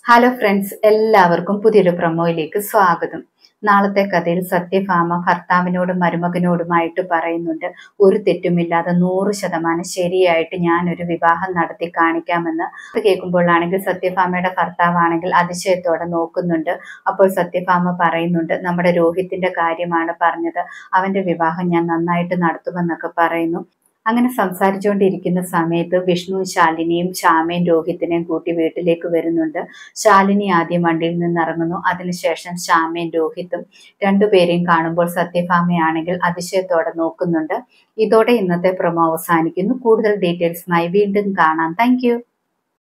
hello friends എല്ലാവർക്കും പുതിയൊരു പ്രൊമോയിലേക്ക് സ്വാഗതം നാളത്തെ കഥയിൽ സത്യഭാമ ഭർത്താവിനോടും മരുമകനോടുമായിട്ട് പറയുന്നുണ്ട് ഒരു തെറ്റുമില്ലാതെ നൂറ് ശതമാനം ശരിയായിട്ട് ഞാനൊരു വിവാഹം നടത്തി കാണിക്കാമെന്ന് അത് കേൾക്കുമ്പോഴാണെങ്കിൽ സത്യഭാമയുടെ ഭർത്താവാണെങ്കിൽ അതിശയത്തോടെ നോക്കുന്നുണ്ട് അപ്പോൾ സത്യഭാമ പറയുന്നുണ്ട് നമ്മുടെ രോഹിത്തിന്റെ കാര്യമാണ് പറഞ്ഞത് അവന്റെ വിവാഹം ഞാൻ നന്നായിട്ട് നടത്തുമെന്നൊക്കെ പറയുന്നു അങ്ങനെ സംസാരിച്ചുകൊണ്ടിരിക്കുന്ന സമയത്ത് വിഷ്ണു ശാലിനിയും ശ്യാമയും രോഹിത്തിനെയും കൂട്ടി വീട്ടിലേക്ക് വരുന്നുണ്ട് ശാലിനി ആദ്യം വണ്ടിയിൽ നിന്ന് ഇറങ്ങുന്നു അതിനുശേഷം ശ്യാമയും രോഹിത്തും രണ്ടുപേരെയും കാണുമ്പോൾ സത്യഭാമയാണെങ്കിൽ അതിശയത്തോടെ നോക്കുന്നുണ്ട് ഇതോടെ ഇന്നത്തെ പ്രൊമോ അവസാനിക്കുന്നു കൂടുതൽ ഡീറ്റെയിൽസുമായി വീണ്ടും കാണാം താങ്ക്